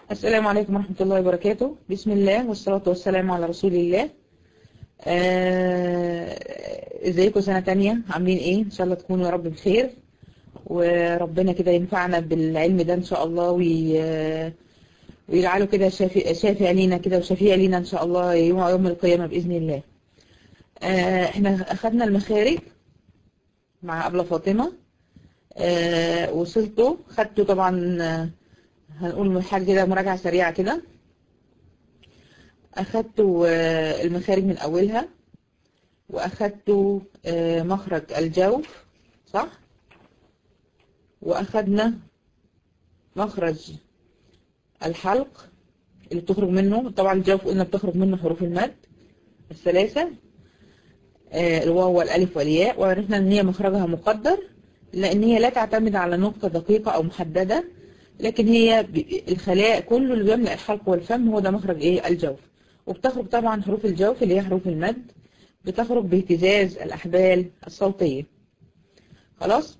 السلام عليكم ورحمة الله وبركاته بسم الله والصلاة والسلام على رسول الله آه، ازيكم سنة تانية عاملين ايه ان شاء الله تكونوا يا رب بخير وربنا كده ينفعنا بالعلم ده ان شاء الله وي... ويجعله كده شافي... شافع لينا كده وشفيع لينا ان شاء الله يوم يوم القيامة بإذن الله آه، احنا اخدنا المخارج مع أبلة فاطمة آه، وصلته خدته طبعا آه، هنقول حاجة كده مراجعة سريعة كده أخدت آه، المخارج من أولها وأخدت آه، مخرج الجوف صح وأخدنا مخرج الحلق اللي بتخرج منه طبعا الجوف قلنا بتخرج منه حروف المد الثلاثة آه، الواو والألف والياء وعرفنا إن هي مخرجها مقدر لأن هي لا تعتمد على نقطة دقيقة أو محددة لكن هي ب- الخلاء كله اللي بيملأ الحلق والفم هو ده مخرج ايه الجوف وبتخرج طبعا حروف الجوف اللي هي حروف المد بتخرج باهتزاز الأحبال الصوتية خلاص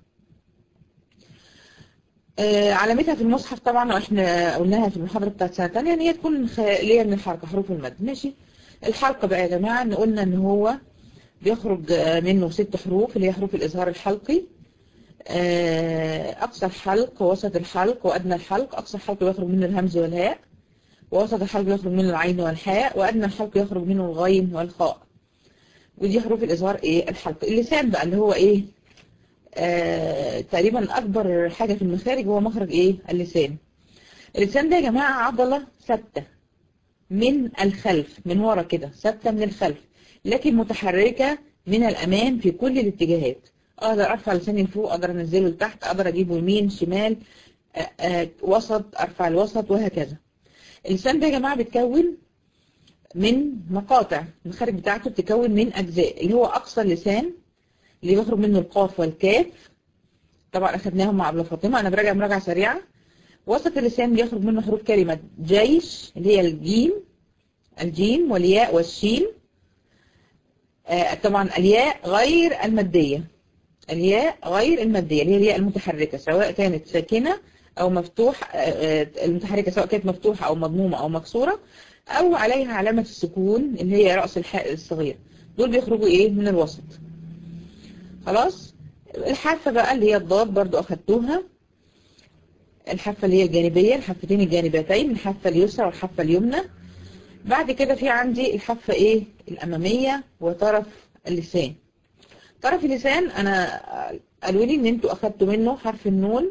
آه علامتها في المصحف طبعا احنا قلناها في المحاضرة بتاعت سنة تانية ان هي تكون خالية من الحركة حروف المد ماشي الحلقة بقى يا جماعة ان قلنا ان هو بيخرج آه، منه ست حروف اللي هي حروف الإظهار الحلقي آه، أقصى الحلق ووسط الحلق وأدنى الحلق أقصى الحلق يخرج منه الهمز والهاء ووسط الحلق يخرج منه العين والحاء وأدنى الحلق يخرج منه الغين والخاء ودي حروف الإظهار إيه الحلق اللسان بقى اللي هو إيه آه تقريبا أكبر حاجة في المخارج هو مخرج إيه اللسان اللسان ده يا جماعة عضلة ثابتة من الخلف من ورا كده ثابتة من الخلف لكن متحركة من الأمام في كل الاتجاهات اقدر ارفع لساني لفوق اقدر انزله لتحت اقدر اجيبه يمين شمال آه، آه، وسط ارفع الوسط وهكذا اللسان ده يا جماعه بيتكون من مقاطع المخارج بتاعته بتتكون من اجزاء اللي هو اقصى اللسان اللي بيخرج منه القاف والكاف طبعا اخدناهم مع ابله فاطمه انا براجع مراجعه سريعه وسط اللسان بيخرج منه حروف كلمه جيش اللي هي الجيم الجيم والياء والشين آه، طبعا الياء غير الماديه الياء غير المادية اللي هي الياء المتحركة سواء كانت ساكنة أو مفتوح آه، آه، المتحركة سواء كانت مفتوحة أو مضمومة أو مكسورة أو عليها علامة السكون اللي هي رأس الحاء الصغير دول بيخرجوا إيه من الوسط خلاص الحافة بقى اللي هي الضاد برضو أخدتوها الحافة اللي هي الجانبية الحافتين الجانبتين الحافة اليسرى والحافة اليمنى بعد كده في عندي الحافة إيه الأمامية وطرف اللسان طرف اللسان انا قالوا لي ان انتوا اخدتوا منه حرف النون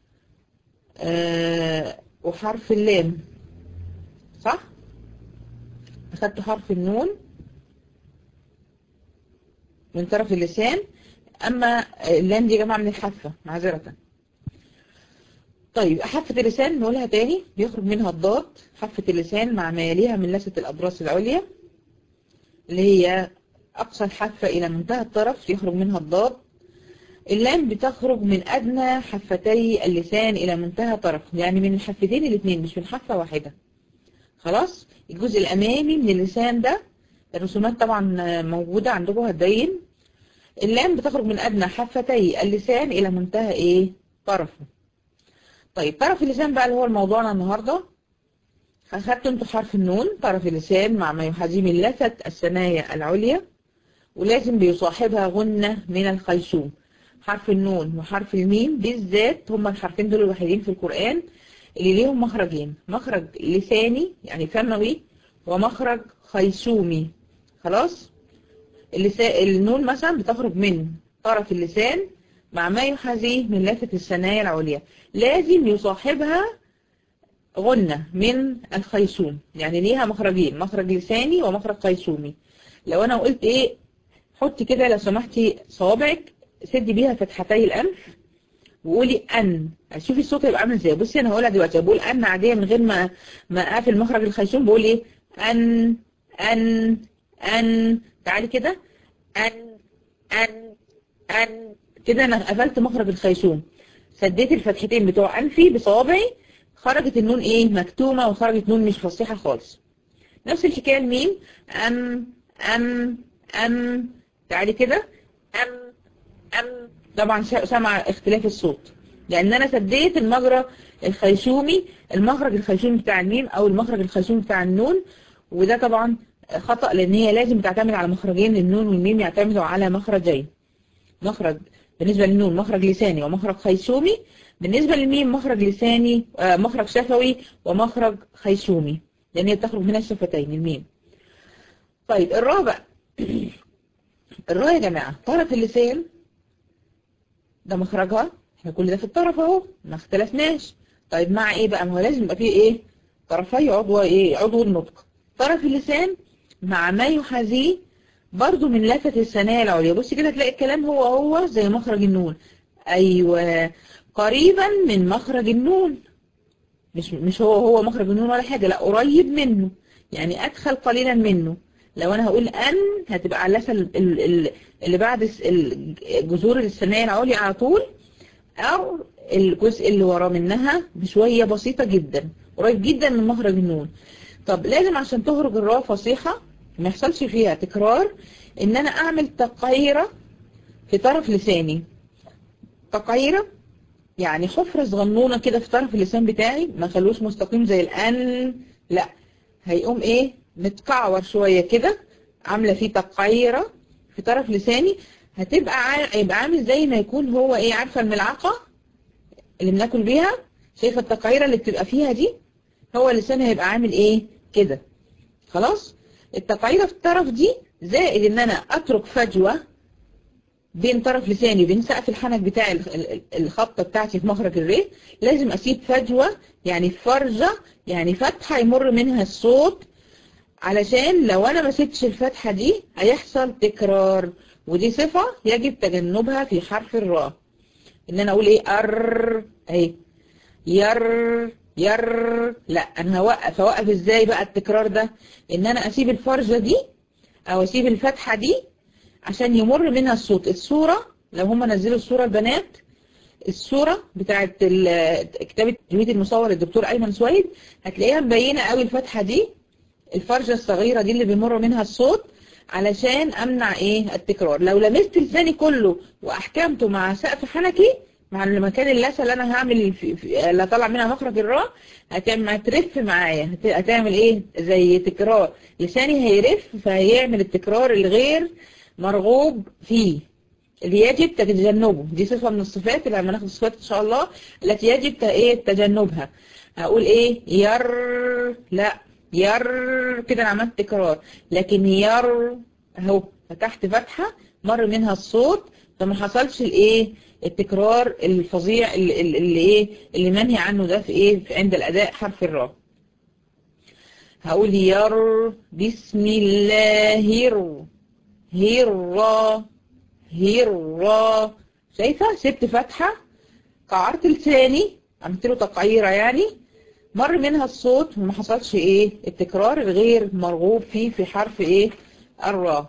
آه وحرف اللام صح اخدتوا حرف النون من طرف اللسان اما اللام دي يا جماعه من الحافه معذره طيب حافه اللسان نقولها تاني بيخرج منها الضاد حافه اللسان مع ما يليها من لثه الاضراس العليا اللي هي أقصى الحافة إلى منتهى الطرف يخرج منها الضاد اللام بتخرج من أدنى حفتي اللسان إلى منتهى طرف يعني من الحفتين الاثنين مش من حافة واحدة خلاص الجزء الأمامي من اللسان ده الرسومات طبعا موجودة عندكم هتبين اللام بتخرج من أدنى حفتي اللسان إلى منتهى إيه طرفه طيب طرف اللسان بقى اللي هو موضوعنا النهارده أخدتوا انتوا حرف النون طرف اللسان مع ما يحاذيه من لثة الثنايا العليا ولازم بيصاحبها غنة من الخيشوم حرف النون وحرف الميم بالذات هما الحرفين دول الوحيدين في القرآن اللي ليهم مخرجين مخرج لساني يعني فموي ومخرج خيشومي خلاص اللسان النون مثلا بتخرج من طرف اللسان مع ما يحاذيه من لثة الثنايا العليا لازم يصاحبها غنة من الخيشوم يعني ليها مخرجين مخرج لساني ومخرج خيشومي لو انا قلت ايه حطي كده لو سمحتي صوابعك سدي بيها فتحتي الانف وقولي ان شوفي الصوت هيبقى عامل ازاي بصي انا هقولها دلوقتي بقول ان عاديه من غير ما ما اقفل مخرج الخيشوم بقول ايه ان ان ان تعالي كده ان ان ان كده انا قفلت مخرج الخيشوم سديت الفتحتين بتوع انفي بصوابعي خرجت النون ايه مكتومه وخرجت نون مش فصيحه خالص نفس الحكايه الميم ام ام ام تعالي كده ام ام طبعا سمع اختلاف الصوت لان انا سديت المجرى الخيشومي المخرج الخيشومي بتاع الميم او المخرج الخيشومي بتاع النون وده طبعا خطأ لان هي لازم تعتمد على مخرجين النون والميم يعتمدوا على مخرجين مخرج بالنسبة للنون مخرج لساني ومخرج خيشومي بالنسبة للميم مخرج لساني آه مخرج شفوي ومخرج خيشومي لان هي بتخرج من الشفتين الميم طيب الرابع الراء يا جماعة طرف اللسان ده مخرجها احنا كل ده في الطرف اهو ما اختلفناش طيب مع ايه بقى ما هو لازم يبقى فيه ايه طرفي عضو ايه عضو النطق طرف اللسان مع ما يحاذيه برضو من لفة الثنايا العليا بصي كده تلاقي الكلام هو هو زي مخرج النون ايوه قريبا من مخرج النون مش مش هو هو مخرج النون ولا حاجة لا قريب منه يعني ادخل قليلا منه لو انا هقول ان هتبقى على اللثه اللي بعد جذور الثنايا العليا على طول او الجزء اللي ورا منها بشويه بسيطه جدا قريب جدا من مخرج النون طب لازم عشان تخرج الراء فصيحه ما يحصلش فيها تكرار ان انا اعمل تقيره في طرف لساني تقيره يعني حفره صغنونه كده في طرف اللسان بتاعي ما خلوش مستقيم زي الان لا هيقوم ايه متكعور شوية كده عاملة فيه تقعيرة في طرف لساني هتبقى هيبقى عامل زي ما يكون هو ايه عارفة الملعقة اللي بناكل بيها شايفة التقعيرة اللي بتبقى فيها دي هو اللسان هيبقى عامل ايه كده خلاص التقعيرة في الطرف دي زائد ان انا اترك فجوة بين طرف لساني وبين سقف الحنك بتاع الخبطة بتاعتي في مخرج الري لازم اسيب فجوة يعني فرجة يعني فتحة يمر منها الصوت علشان لو انا ما سبتش الفتحة دي هيحصل تكرار ودي صفة يجب تجنبها في حرف الراء ان انا اقول ايه ار اهي ير ير لا انا هوقف هوقف ازاي بقى التكرار ده ان انا اسيب الفرجة دي او اسيب الفتحة دي عشان يمر منها الصوت الصورة لو هم نزلوا الصورة البنات الصورة بتاعت كتابة تجويد المصور الدكتور ايمن سويد هتلاقيها مبينة قوي الفتحة دي الفرجة الصغيرة دي اللي بيمر منها الصوت علشان امنع ايه التكرار لو لمست لساني كله واحكمته مع سقف حنكي مع المكان اللثه اللي انا هعمل في في اللي هطلع منها مخرج الراء هتعمل هترف معايا هتعمل ايه زي تكرار لساني هيرف فهيعمل التكرار الغير مرغوب فيه اللي يجب تجنبه دي صفه من الصفات اللي لما ناخد الصفات ان شاء الله التي يجب ايه تجنبها هقول ايه ير لا ير كده انا عملت تكرار لكن ير اهو فتحت فتحة مر منها الصوت فما حصلش الايه التكرار الفظيع اللي, اللي ايه اللي منهي عنه ده في ايه في عند الاداء حرف الراء هقول ير بسم الله ر هر هر شايفه سبت فتحه قعرت لساني عملت له تقعيره يعني مر منها الصوت وما حصلش ايه التكرار الغير مرغوب فيه في حرف ايه الراء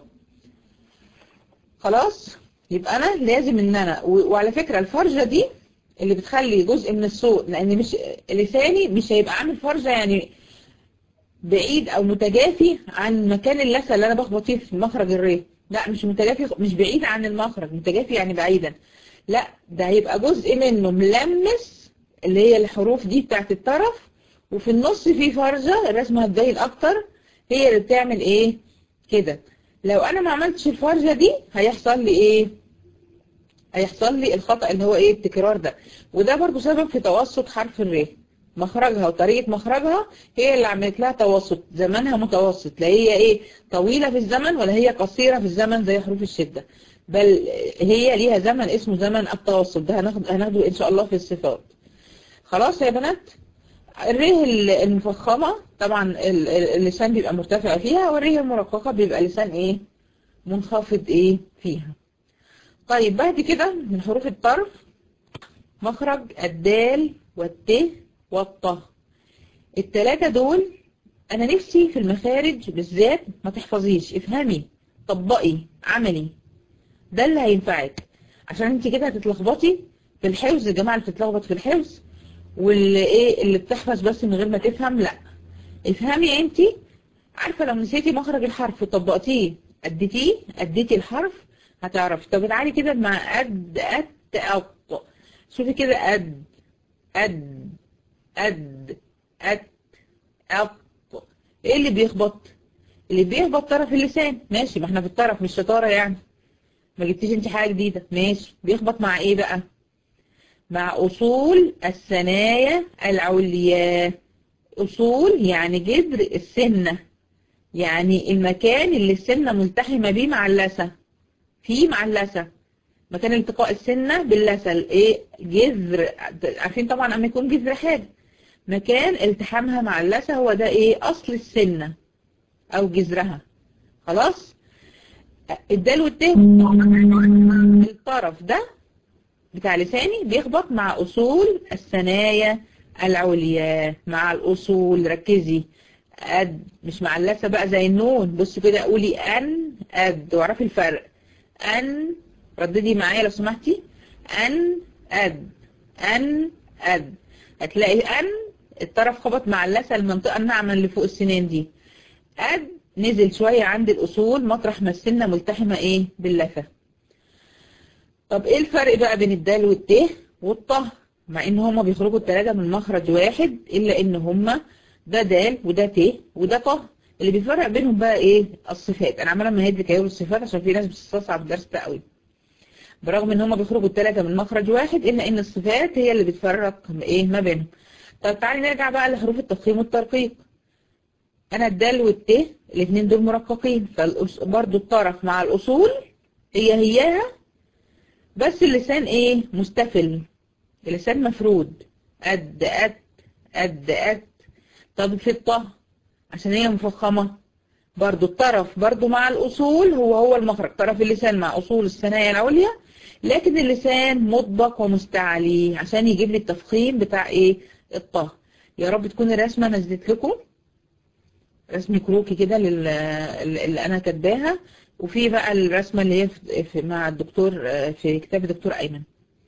خلاص يبقى انا لازم ان انا وعلى فكرة الفرجة دي اللي بتخلي جزء من الصوت لان مش لساني مش هيبقى عامل فرجة يعني بعيد او متجافي عن مكان اللثة اللي انا بخبط فيه في مخرج الري لا مش متجافي مش بعيد عن المخرج متجافي يعني بعيدا لا ده هيبقى جزء منه ملمس اللي هي الحروف دي بتاعت الطرف وفي النص في فرجة الرسمة هتبين اكتر هي اللي بتعمل ايه كده لو انا ما عملتش الفرجة دي هيحصل لي ايه هيحصل لي الخطأ اللي هو ايه التكرار ده وده برضو سبب في توسط حرف الر مخرجها وطريقة مخرجها هي اللي عملت لها توسط زمنها متوسط لا هي ايه طويلة في الزمن ولا هي قصيرة في الزمن زي حروف الشدة بل هي ليها زمن اسمه زمن التوسط ده هناخد هناخده ان شاء الله في الصفات خلاص يا بنات الريه المفخمة طبعا اللسان بيبقى مرتفع فيها والريه المرققة بيبقى لسان ايه منخفض ايه فيها طيب بعد كده من حروف الطرف مخرج الدال والت والط التلاتة دول انا نفسي في المخارج بالذات ما تحفظيش افهمي طبقي عملي ده اللي هينفعك عشان انت كده هتتلخبطي في الحفظ الجماعة اللي بتتلخبط في الحفظ واللي ايه اللي بتحفظ بس من غير ما تفهم لا افهمي انت عارفة لو نسيتي مخرج الحرف وطبقتيه اديتيه اديتي الحرف هتعرفي طب تعالي كده مع قد قد أط شوفي كده قد قد قد قد أط ايه اللي بيخبط اللي بيخبط طرف اللسان ماشي ما احنا في الطرف مش شطارة يعني ما جبتيش انت حاجة جديدة ماشي بيخبط مع ايه بقى مع اصول الثنايا العليا اصول يعني جذر السنة يعني المكان اللي السنة ملتحمة بيه مع اللثة فيه مع اللثة مكان التقاء السنة باللثة ايه جذر عارفين طبعا اما يكون جذر حاجة مكان التحامها مع اللثة هو ده ايه اصل السنة او جذرها خلاص الدال والتاء الطرف ده بتاع لساني بيخبط مع اصول الثنايا العليا مع الاصول ركزي قد مش مع اللثة بقى زي النون بص كده قولي ان قد واعرفي الفرق ان رددي معايا لو سمحتي ان قد ان قد هتلاقي ان الطرف خبط مع اللثة المنطقة الناعمة اللي فوق السنان دي قد نزل شوية عند الأصول مطرح ما السنة ملتحمة إيه باللثة طب إيه الفرق بقى بين الدال والت والطه مع إن هما بيخرجوا التلاتة من مخرج واحد إلا إن هما ده دال وده ت وده طه اللي بيفرق بينهم بقى إيه الصفات أنا عمالة مهد لك أيوه الصفات عشان في ناس بتستصعب الدرس ده قوي برغم إن هما بيخرجوا التلاتة من مخرج واحد إلا إن الصفات هي اللي بتفرق إيه ما بينهم طب تعالي نرجع بقى لحروف التفخيم والترقيق انا الدال والت الاثنين دول مرققين فبرضو الطرف مع الاصول هي هياها بس اللسان ايه مستفل اللسان مفرود قد قد قد قد طب في الطه عشان هي مفخمه برضو الطرف برضو مع الاصول هو هو المخرج طرف اللسان مع اصول الثنايا العليا لكن اللسان مطبق ومستعلي عشان يجيب لي التفخيم بتاع ايه الطه يا رب تكون الرسمه نزلت لكم رسم كروكي كده اللي انا كاتباها وفي بقى الرسمه اللي هي في مع الدكتور في كتاب الدكتور ايمن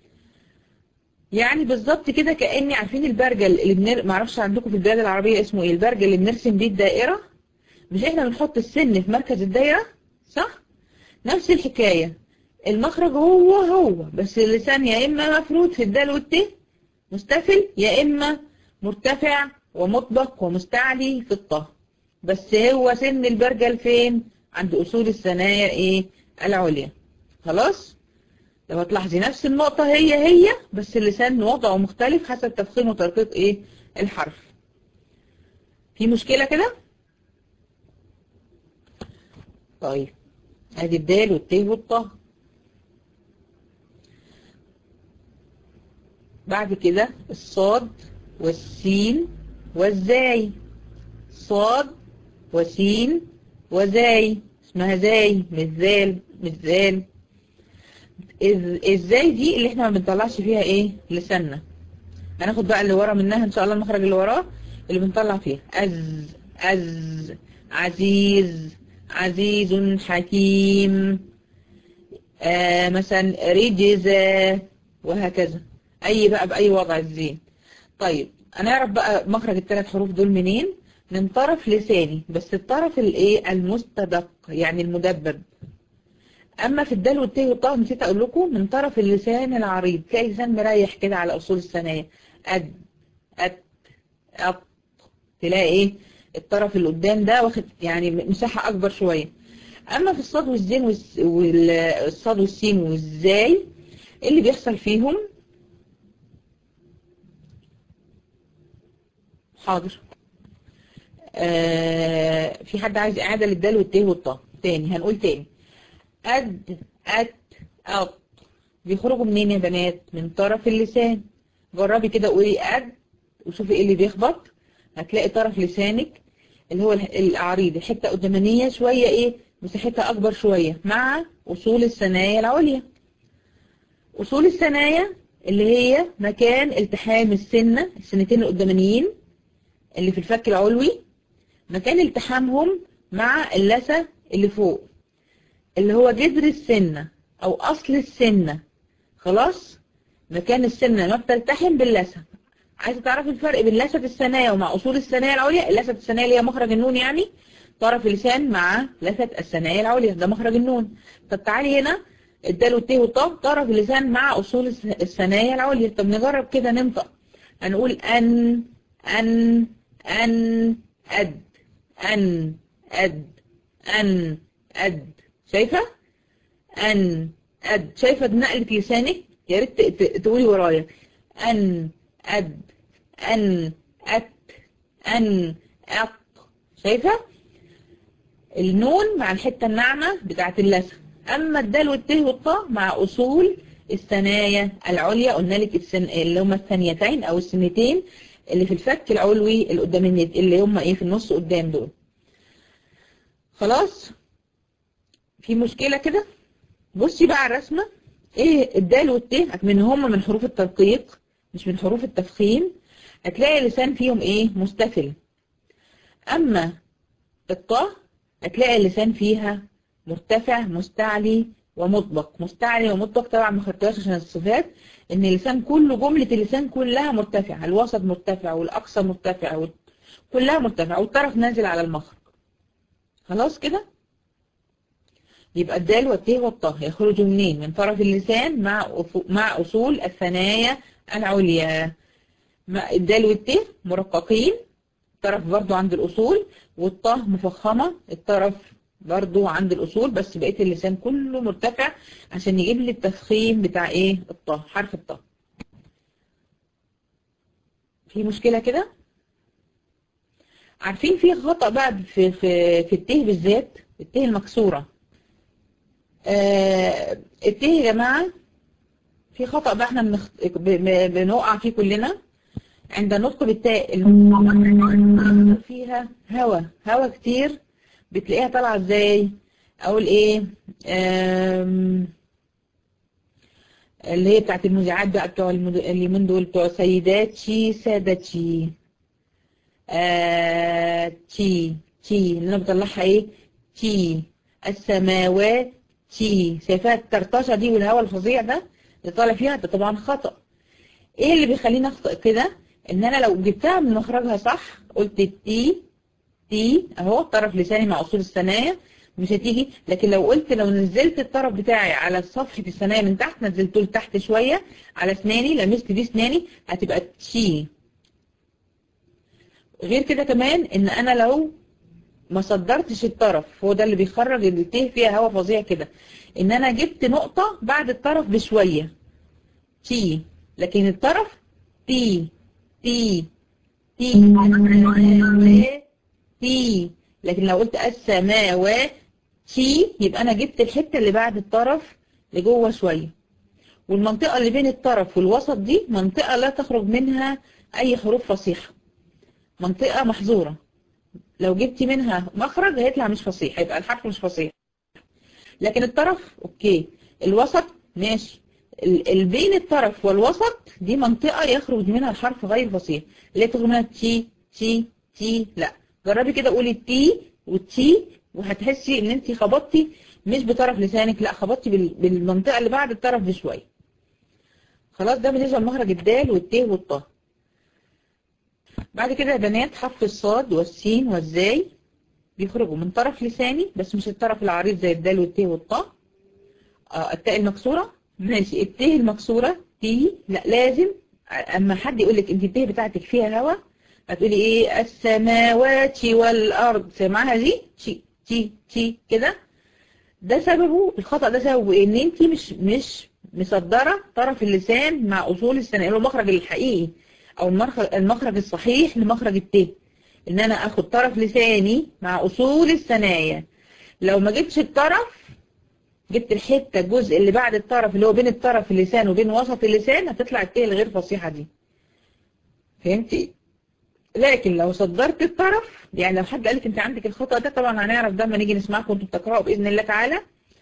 يعني بالظبط كده كاني عارفين البرجل اللي بنر... معرفش عندكم في البلاد العربيه اسمه ايه البرجل اللي بنرسم بيه الدائره مش احنا بنحط السن في مركز الدايره صح نفس الحكايه المخرج هو هو بس اللسان يا اما مفرود في الدال والت مستفل يا اما مرتفع ومطبق ومستعلي في الطه بس هو سن البرجل فين عند اصول الثنايا ايه العليا خلاص لو هتلاحظي نفس النقطة هي هي بس اللسان وضعه مختلف حسب تفخيم وترقيق ايه الحرف في مشكلة كده طيب ادي الدال والت والطه بعد كده الصاد والسين والزاي صاد وسين وزاي اسمها زاي مش ذال مش ذال ازاي دي اللي احنا ما بنطلعش فيها ايه لساننا هناخد بقى اللي ورا منها ان شاء الله المخرج اللي وراه اللي بنطلع فيها از از عزيز عزيز حكيم آه مثلا رجزة وهكذا اي بقى باي وضع الزين طيب هنعرف بقى مخرج الثلاث حروف دول منين من طرف لساني بس الطرف الايه المستدق يعني المدبب اما في الدال والت والطاء نسيت اقول لكم من طرف اللسان العريض تلاقي لسان مريح كده على اصول الثنايا اد ات اب تلاقي ايه الطرف اللي قدام ده واخد يعني مساحه اكبر شويه اما في الصاد والزين والصاد والسين والزاي اللي بيحصل فيهم حاضر آه في حد عايز اعاده للدال والت والطاء تاني هنقول تاني أد أت أط بيخرجوا منين يا بنات من طرف اللسان جربي كده قولي أد وشوفي ايه اللي بيخبط هتلاقي طرف لسانك اللي هو العريض الحته قدامانيه شويه ايه مساحتها اكبر شويه مع اصول الثنايا العليا اصول الثنايا اللي هي مكان التحام السنه السنتين القدامانيين اللي في الفك العلوي مكان التحامهم مع اللثه اللي فوق اللي هو جذر السنة او اصل السنة خلاص مكان السنة ما بتلتحم باللثة عايزة تعرفي الفرق بين لثة الثنايا ومع اصول الثنايا العليا اللثة الثنايا اللي هي مخرج النون يعني طرف اللسان مع لثة الثنايا العليا ده مخرج النون طب تعالي هنا الدال والتاء والطاء طرف اللسان مع اصول الس- الثنايا العليا طب نجرب كده ننطق هنقول ان ان ان اد ان اد ان اد شايفه ان اد شايفه نقله لسانك يا ريت ت- ت- تقولي ورايا ان اد ان ات ان اط شايفه النون مع الحته الناعمه بتاعت اللثه اما الدال والت والطاء مع اصول الثنايا العليا قلنا لك السن... اللي هما الثانيتين او السنتين اللي في الفك العلوي اللي قدام الند اللي هما ايه في النص قدام دول خلاص في مشكله كده بصي بقى على الرسمه ايه الدال والت من هما من حروف الترقيق مش من حروف التفخيم هتلاقي اللسان فيهم ايه مستفل اما الطاء هتلاقي اللسان فيها مرتفع مستعلي ومطبق مستعلي ومطبق طبعا ما خدتهاش عشان الصفات ان اللسان كله جملة اللسان كلها مرتفعة الوسط مرتفع والاقصى مرتفع وال- كلها مرتفعة والطرف نازل على المخرج خلاص كده يبقى الدال والتاء والطاء يخرجوا منين من طرف اللسان مع أفو- مع اصول الثنايا العليا مع الدال والتاء مرققين الطرف برضو عند الأصول والطه مفخمة الطرف برضو عند الأصول بس بقية اللسان كله مرتفع عشان يجيب لي التفخيم بتاع إيه الطه حرف الطه في مشكلة كده عارفين في خطأ بقى في في في الته بالذات الته المكسورة آه الته يا جماعة في خطأ بقى احنا بنخ... ب- ب- بنقع فيه كلنا عند النطق بالتاء اللي فيها هوا هوا كتير بتلاقيها طالعه ازاي اقول ايه آم، اللي هي بتاعت المذيعات بقى بتوع المد- اليومين دول بتوع سيداتي سادتي آه تي تي اللي انا بطلعها ايه تي السماوات تي شايفاها الترطشه دي والهوا الفظيع ده اللي طالع فيها ده طبعا خطأ ايه اللي بيخليني اخطأ كده ان انا لو جبتها من مخرجها صح قلت تي تي اهو طرف لساني مع اصول الثنايا مش هتيجي لكن لو قلت لو نزلت الطرف بتاعي على صفحة الثنايا من تحت نزلته لتحت شوية على اسناني لمست بيه اسناني هتبقى تشي غير كده كمان ان انا لو ما صدرتش الطرف هو ده اللي بيخرج الته فيها هوا فظيع كده ان انا جبت نقطة بعد الطرف بشوية تي لكن الطرف تي تي تي تي لكن لو قلت السماوات تي يبقى انا جبت الحته اللي بعد الطرف لجوه شويه والمنطقه اللي بين الطرف والوسط دي منطقه لا تخرج منها اي حروف فصيحه منطقه محظوره لو جبتي منها مخرج هيطلع مش فصيح هيبقى الحرف مش فصيح لكن الطرف اوكي الوسط ماشي ال- ال- بين الطرف والوسط دي منطقة يخرج منها الحرف غير فصيح اللي هي تخرج منها تي تي تي لا جربي كده قولي تي والتي وهتحسي ان انت خبطتي مش بطرف لسانك لا خبطتي بال- بالمنطقة اللي بعد الطرف بشوية خلاص ده بالنسبة لمخرج الدال والتي والطاء بعد كده يا بنات حرف الصاد والسين والزاي بيخرجوا من طرف لساني بس مش الطرف العريض زي الدال والتي والطاء اه التاء المكسورة ماشي التاء المكسورة تي لا لازم اما حد يقول لك انت التاء بتاعتك فيها هوا هتقولي ايه السماوات والارض سمعها دي تي تي تي كده ده سببه الخطأ ده سببه ان انت مش مش مصدره طرف اللسان مع اصول الثنايا اللي هو المخرج الحقيقي او المخرج المخرج الصحيح لمخرج الت ان انا اخد طرف لساني مع اصول الثنايا لو ما جبتش الطرف جبت الحته الجزء اللي بعد الطرف اللي هو بين الطرف اللسان وبين وسط اللسان هتطلع الت الغير فصيحه دي فهمتي لكن لو صدرت الطرف يعني لو حد قالك انت عندك الخطأ ده طبعا هنعرف ده لما نيجي نسمعكم وانتوا بتقرأوا بإذن الله تعالى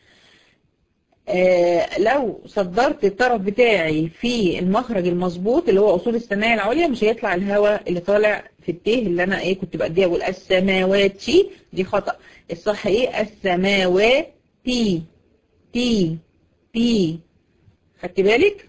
آه لو صدرت الطرف بتاعي في المخرج المظبوط اللي هو اصول الثنايا العليا مش هيطلع الهواء اللي طالع في الته اللي انا ايه كنت بديها اقول السماوات دي خطأ الصح ايه السماوات تي تي تي خدت بالك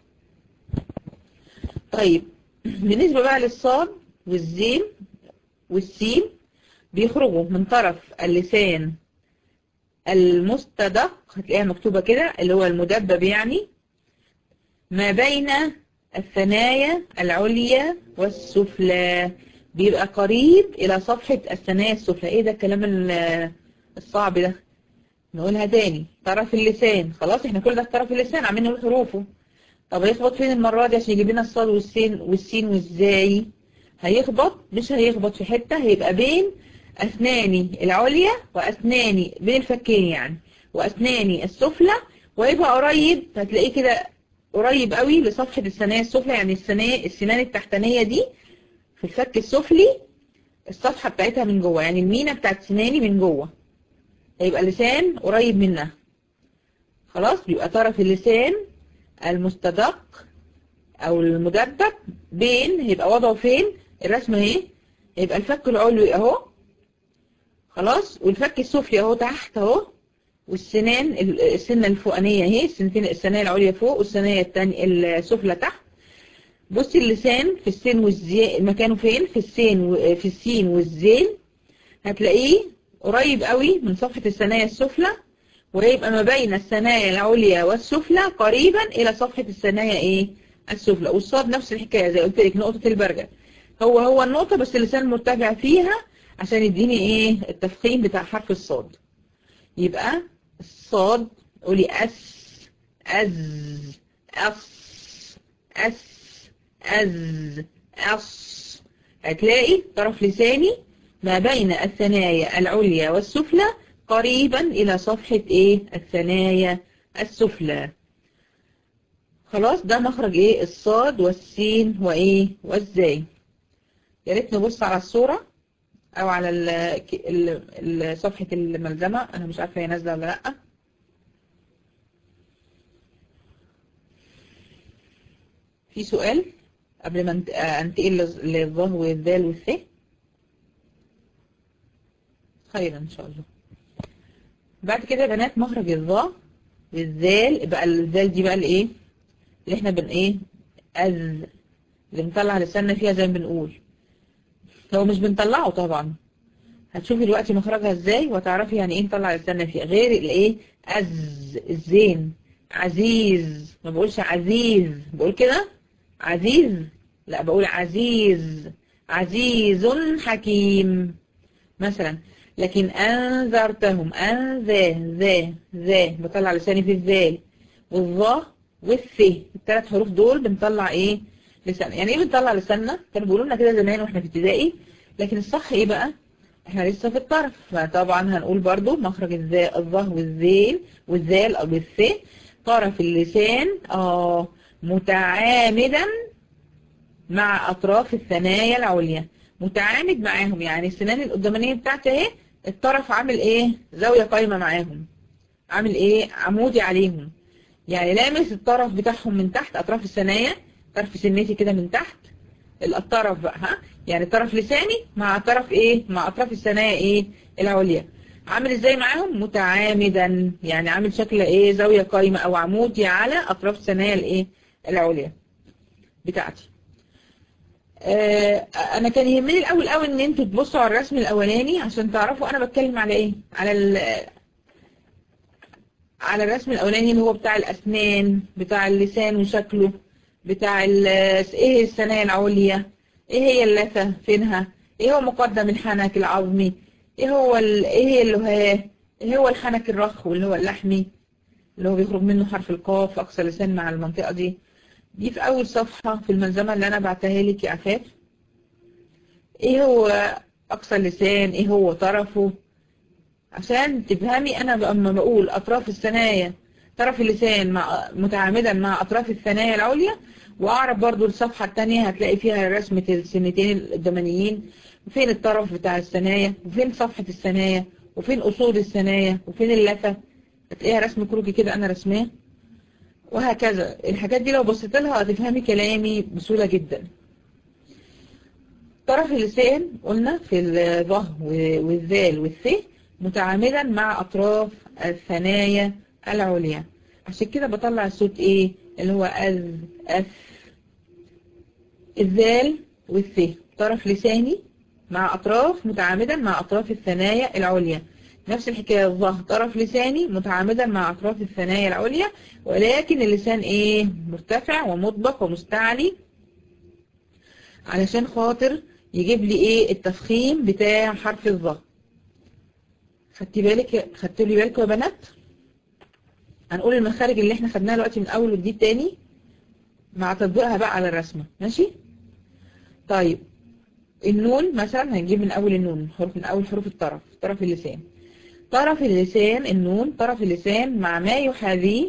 طيب بالنسبة بقى للصاد والزين والسين بيخرجوا من طرف اللسان المستدق هتلاقيها مكتوبة كده اللي هو المدبب يعني ما بين الثنايا العليا والسفلى بيبقى قريب إلى صفحة الثنايا السفلى إيه ده الكلام ال- الصعب ده نقولها تاني طرف اللسان خلاص احنا كل ده في طرف اللسان عاملين نقول حروفه طب هيخبط فين المرة دي عشان يجيب لنا الصاد والسين والسين والزاي هيخبط مش هيخبط في حتة هيبقى بين أسناني العليا وأسناني بين الفكين يعني وأسناني السفلى ويبقى قريب هتلاقيه كده قريب قوي لصفحة الثنايا السفلى يعني الثنايا السنان التحتانية دي في الفك السفلي الصفحة بتاعتها من جوه يعني المينا بتاعت سناني من جوه هيبقى اللسان قريب منها خلاص بيبقى طرف اللسان المستدق او المدبب بين هيبقى وضعه فين الرسمة اهي يبقى الفك العلوي اهو خلاص والفك السفلي اهو تحت اهو والسنان السنة الفوقانية اهي السنتين السنايا العليا فوق والسنايا التانية السفلى تحت بصي اللسان في السين والزي مكانه فين في السين و... في السين والزين هتلاقيه قريب قوي من صفحة الثنايا السفلى ويبقى ما بين الثنايا العليا والسفلى قريبا إلى صفحة الثنايا إيه السفلى والصاد نفس الحكاية زي قلت لك نقطة البرجل هو هو النقطة بس اللسان مرتفع فيها عشان يديني إيه التفخيم بتاع حرف الصاد يبقى الصاد قولي أس أز أص أس أز أص هتلاقي طرف لساني ما بين الثنايا العليا والسفلى قريبا إلى صفحة إيه الثنايا السفلى خلاص ده مخرج إيه الصاد والسين وإيه والزاي يا ريت نبص على الصورة أو على ال ال ال صفحة الملزمة أنا مش عارفة هي نازلة ولا لأ في سؤال قبل ما انتقل للظه والذال والث خيرا ان شاء الله بعد كده يا بنات مخرج الظا والذال بقى الذال دي بقى الايه اللي احنا بن ايه از اللي بنطلع لساننا فيها زي ما بنقول لو مش بنطلعه طبعا هتشوفي دلوقتي مخرجها ازاي وتعرفي يعني ايه نطلع لساننا فيها غير الايه از الزين عزيز ما بقولش عزيز بقول كده عزيز لا بقول عزيز عزيز حكيم مثلا لكن أنذرتهم أنذا ذا ذا بطلع لساني في الذال والظا والث الثلاث حروف دول بنطلع ايه لسان يعني ايه بنطلع لساننا كانوا بيقولوا لنا كده زمان واحنا في ابتدائي لكن الصح ايه بقى احنا لسه في الطرف فطبعا هنقول برضو مخرج الذا الظه والذيل والذال او بالث طرف اللسان اه متعامدا مع أطراف الثنايا العليا متعامد معاهم يعني السنان القدامانية بتاعتي اهي الطرف عامل ايه زاوية قايمة معاهم عامل ايه عمودي عليهم يعني لامس الطرف بتاعهم من تحت أطراف الثنايا طرف سنتي كده من تحت الطرف بقى ها يعني طرف لساني مع طرف ايه مع أطراف الثنايا ايه العليا عامل ازاي معاهم متعامدا يعني عامل شكل ايه زاوية قايمة او عمودي على أطراف الثنايا الايه العليا بتاعتي آه انا كان يهمني الاول قوي ان انتوا تبصوا على الرسم الاولاني عشان تعرفوا انا بتكلم على ايه على ال على الرسم الاولاني اللي هو بتاع الاسنان بتاع اللسان وشكله بتاع ايه الثنايا العليا ايه هي اللثه فينها ايه هو مقدم الحنك العظمي ايه هو ايه هي اللهاه ايه هو الحنك الرخو اللي هو اللحمي اللي هو بيخرج منه حرف القاف اقصى لسان مع المنطقه دي دي في أول صفحة في الملزمة اللي أنا بعتها لك يا عفاف إيه هو أقصى اللسان إيه هو طرفه عشان تفهمي أنا لما بقول أطراف الثنايا طرف اللسان مع متعامدا مع أطراف الثنايا العليا وأعرف برضو الصفحة التانية هتلاقي فيها رسمة السنتين القدامانيين وفين الطرف بتاع الثنايا وفين صفحة الثنايا وفين أصول الثنايا وفين اللثة هتلاقيها رسم كروكي كده أنا رسماه وهكذا الحاجات دي لو بصيت لها هتفهمي كلامي بسهولة جدا طرف اللسان قلنا في الظه والذال والث متعامدا مع أطراف الثنايا العليا عشان كده بطلع الصوت ايه اللي هو أذ أث الذال والث طرف لساني مع أطراف متعامدا مع أطراف الثنايا العليا نفس الحكاية الظهر طرف لساني متعامدا مع أطراف الثنايا العليا ولكن اللسان إيه مرتفع ومطبق ومستعلي علشان خاطر يجيب لي إيه التفخيم بتاع حرف الظهر خدتي بالك خدتوا لي بالكم يا بنات هنقول المخارج اللي احنا خدناها دلوقتي من أول وجديد تاني مع تطبيقها بقى على الرسمة ماشي طيب النون مثلا هنجيب من أول النون حروف من أول حروف الطرف طرف اللسان طرف اللسان النون طرف اللسان مع ما يحاذيه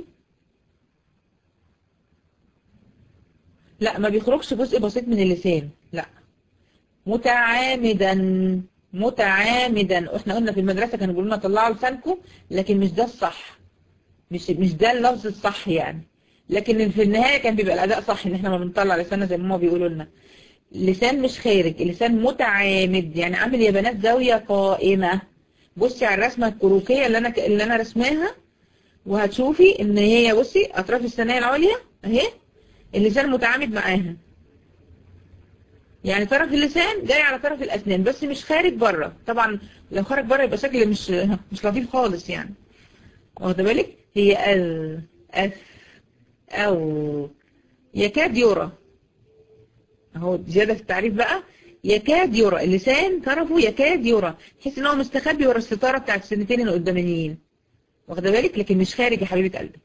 لا ما بيخرجش جزء بسيط من اللسان لا متعامدا متعامدا واحنا قلنا في المدرسة كانوا بيقولوا لنا طلعوا لسانكم لكن مش ده الصح مش مش ده اللفظ الصح يعني لكن في النهاية كان بيبقى الأداء صح ان احنا ما بنطلع لساننا زي ما هما بيقولوا لنا اللسان مش خارج اللسان متعامد يعني عامل يا بنات زاوية قائمة بصي على الرسمة الكروكية اللي انا اللي انا رسماها وهتشوفي ان هي بصي اطراف الثنايا العليا اهي اللسان متعامد معاها يعني طرف اللسان جاي على طرف الاسنان بس مش خارج بره طبعا لو خرج بره يبقى شكل مش مش لطيف خالص يعني واخده بالك هي ال اف او يكاد يرى اهو زياده في التعريف بقى يكاد يرى اللسان طرفه يكاد يرى تحس ان هو مستخبي ورا الستاره بتاعت السنتين القدامانيين واخده بالك لكن مش خارج يا حبيبه قلبي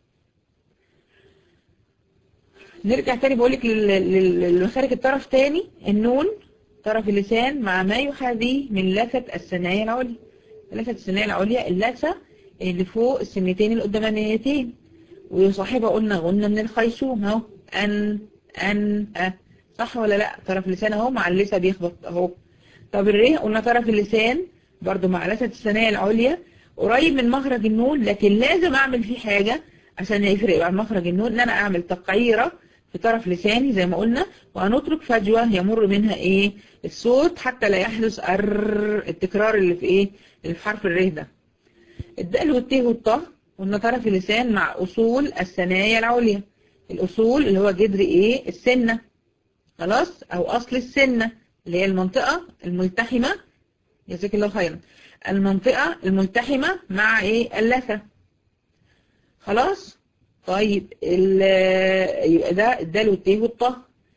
نرجع تاني بقول لك لمخارج الطرف تاني النون طرف اللسان مع ما يحاذيه من لثة الثنايا العليا لثة الثنايا العليا اللثة اللي فوق السنتين القدامانيتين ويصاحبها قلنا غنة من الخيشوم اهو ان ان أه. صح ولا لا طرف اللسان اهو مع اللثة بيخبط اهو طب الريه قلنا طرف اللسان برضو مع لثة الثنايا العليا قريب من مخرج النون لكن لازم اعمل فيه حاجة عشان يفرق عن مخرج النون ان انا اعمل تقعيرة في طرف لساني زي ما قلنا وهنترك فجوة يمر منها ايه الصوت حتى لا يحدث ار التكرار اللي في ايه اللي في حرف الره ده الدال والتاء والطاء قلنا طرف اللسان مع اصول الثنايا العليا الاصول اللي هو جذر ايه السنة خلاص او اصل السنة اللي هي المنطقة الملتحمة جزاك الله خيرا المنطقة الملتحمة مع ايه اللثة خلاص طيب يبقى ده الدال والتاء والطاء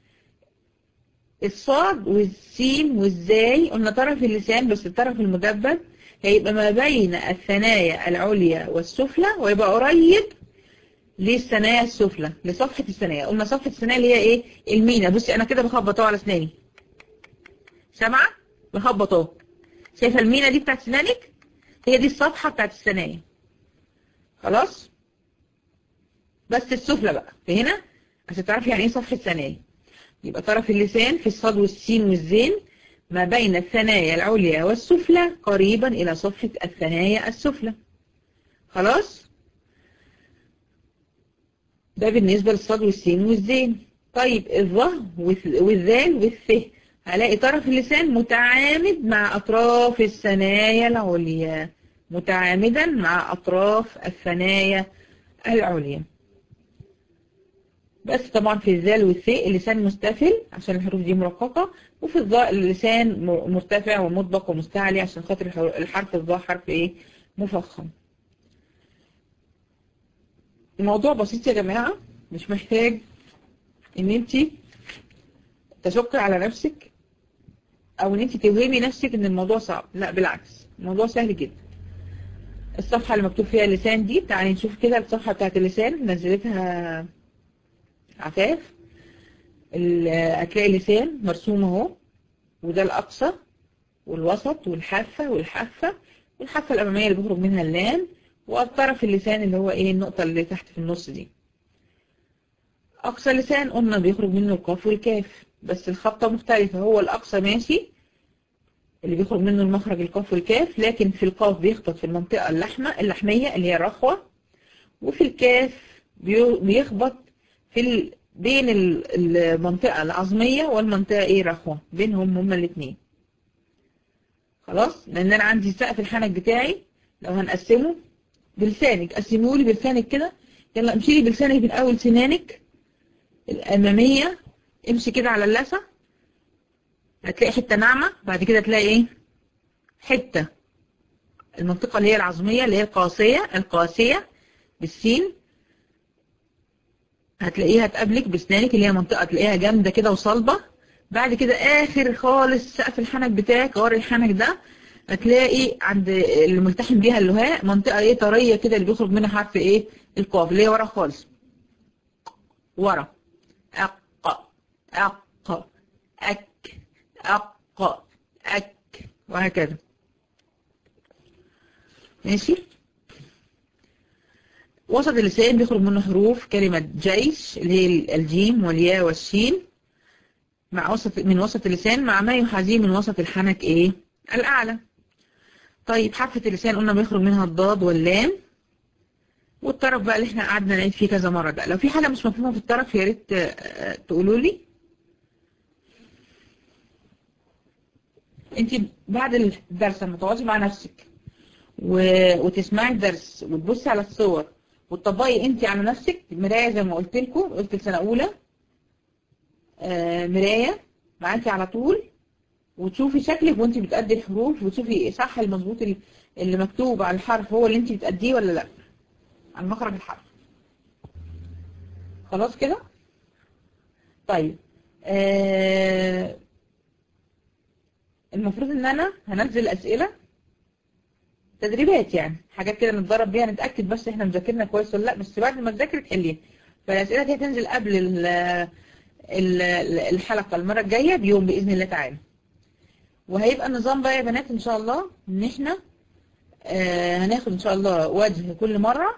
الصاد والسين والزاي قلنا طرف اللسان بس الطرف المدبب هيبقى ما بين الثنايا العليا والسفلى ويبقى قريب للثنايا السفلى لصفحة الثنايا قلنا صفحة الثنايا اللي هي ايه المينا بصي انا كده بخبط اهو على اسناني سامعة بخبط اهو شايفة المينا دي بتاعت سنانك هي دي الصفحة بتاعت الثنايا خلاص بس السفلى بقى هنا عشان تعرفي يعني ايه صفحة ثنايا يبقى طرف اللسان في الصاد والسين والزين ما بين الثنايا العليا والسفلى قريبا إلى صفحة الثنايا السفلى خلاص ده بالنسبة للصاد والسين والزين طيب الظه والذال والث هلاقي طرف اللسان متعامد مع أطراف الثنايا العليا متعامدا مع أطراف الثنايا العليا بس طبعا في الذال والثاء اللسان مستفل عشان الحروف دي مرققة وفي الظاء اللسان مرتفع ومطبق ومستعلي عشان خاطر الحرف الظاء حرف ايه مفخم الموضوع بسيط يا جماعة مش محتاج ان انت تشك على نفسك او ان انت توهمي نفسك ان الموضوع صعب لا بالعكس الموضوع سهل جدا الصفحة اللي مكتوب فيها اللسان دي تعالي نشوف كده الصفحة بتاعت اللسان نزلتها عفاف هتلاقي لسان مرسوم اهو وده الاقصى والوسط والحافة والحافة والحافة الامامية اللي بيخرج منها اللام والطرف اللسان اللي هو ايه النقطة اللي تحت في النص دي اقصى لسان قلنا بيخرج منه القاف والكاف بس الخطة مختلفة هو الاقصى ماشي اللي بيخرج منه المخرج القاف والكاف لكن في القاف بيخبط في المنطقة اللحمة اللحمية اللي هي الرخوة وفي الكاف بيخبط في ال... بين المنطقة العظمية والمنطقة ايه رخوة بينهم هما الاثنين خلاص لان انا عندي سقف الحنك بتاعي لو هنقسمه بلسانك قسموه لي بلسانك كده يلا امشي لي بلسانك من اول سنانك الامامية امشي كده على اللثة هتلاقي حتة ناعمة بعد كده تلاقي ايه حتة المنطقة اللي هي العظمية اللي هي القاسية القاسية بالسين هتلاقيها تقابلك بسنانك اللي هي منطقة تلاقيها جامدة كده وصلبة بعد كده آخر خالص سقف الحنك بتاعك غار الحنك ده هتلاقي عند اللي ملتحم بيها اللهاء منطقة ايه طرية كده اللي بيخرج منها حرف ايه القاف اللي هي ورا خالص ورا أق أق أك أق أك وهكذا ماشي وسط اللسان بيخرج منه حروف كلمة جيش اللي هي الجيم والياء والشين مع وسط من وسط اللسان مع ما يحاذيه من وسط الحنك ايه الأعلى طيب حرفة اللسان قلنا بيخرج منها الضاد واللام والطرف بقى اللي احنا قعدنا نعيد فيه كذا مرة ده لو في حاجة مش مفهومة في الطرف يا ريت تقولوا لي انت بعد الدرس لما تقعدي مع نفسك و... وتسمعي الدرس وتبصي على الصور وتطبقي انت على نفسك مرايه زي ما قلت لكم قلت لسنه اولى آه مرايه معاكي على طول وتشوفي شكلك وانت بتأدي الحروف وتشوفي صح المظبوط اللي مكتوب على الحرف هو اللي انت بتأديه ولا لا عن مخرج الحرف خلاص كده طيب آه المفروض ان انا هنزل اسئله تدريبات يعني حاجات كده نتدرب بيها نتاكد بس احنا مذاكرنا كويس ولا لا بس بعد ما تذاكري تحليها فالاسئله دي هتنزل قبل ال ال الحلقه المره الجايه بيوم باذن الله تعالى وهيبقى النظام بقى يا بنات ان شاء الله ان احنا آه هناخد ان شاء الله وجه كل مره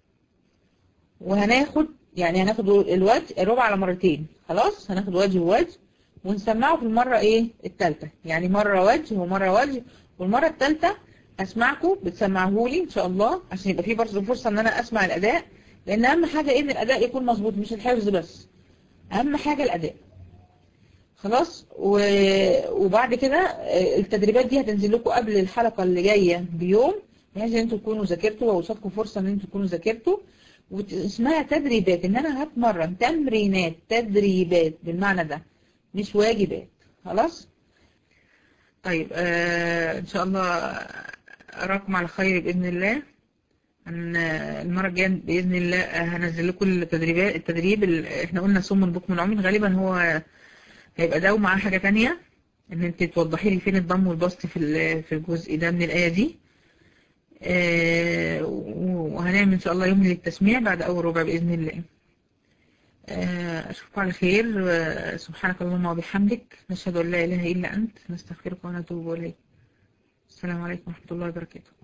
وهناخد يعني هناخد الوجه الربع على مرتين خلاص هناخد وجه ووجه ونسمعه في المرة ايه التالتة يعني مرة وجه ومرة وجه والمرة التالتة اسمعكم بتسمعهولي ان شاء الله عشان يبقى في برضه فرصة ان انا اسمع الاداء لان اهم حاجة ايه ان الاداء يكون مظبوط مش الحفظ بس اهم حاجة الاداء خلاص و... وبعد كده التدريبات دي هتنزل لكم قبل الحلقة اللي جاية بيوم بحيث ان انتوا تكونوا ذاكرتوا وقصادكم فرصة ان انتوا تكونوا ذاكرتوا واسمها تدريبات ان انا هتمرن تمرينات تدريبات بالمعنى ده مش واجبات خلاص طيب آه ان شاء الله اراكم على خير باذن الله ان المره الجايه باذن الله هنزل لكم التدريبات التدريب اللي احنا قلنا صم البكم العمي غالبا هو هيبقى ده ومعاه حاجه تانية ان انت توضحي لي فين الضم والبسط في في الجزء ده من الايه دي آه وهنعمل ان شاء الله يوم للتسميع بعد اول ربع باذن الله أشوفكم على خير سبحانك اللهم وبحمدك نشهد أن لا إله إلا أنت نستغفرك ونتوب إليك السلام عليكم ورحمة الله وبركاته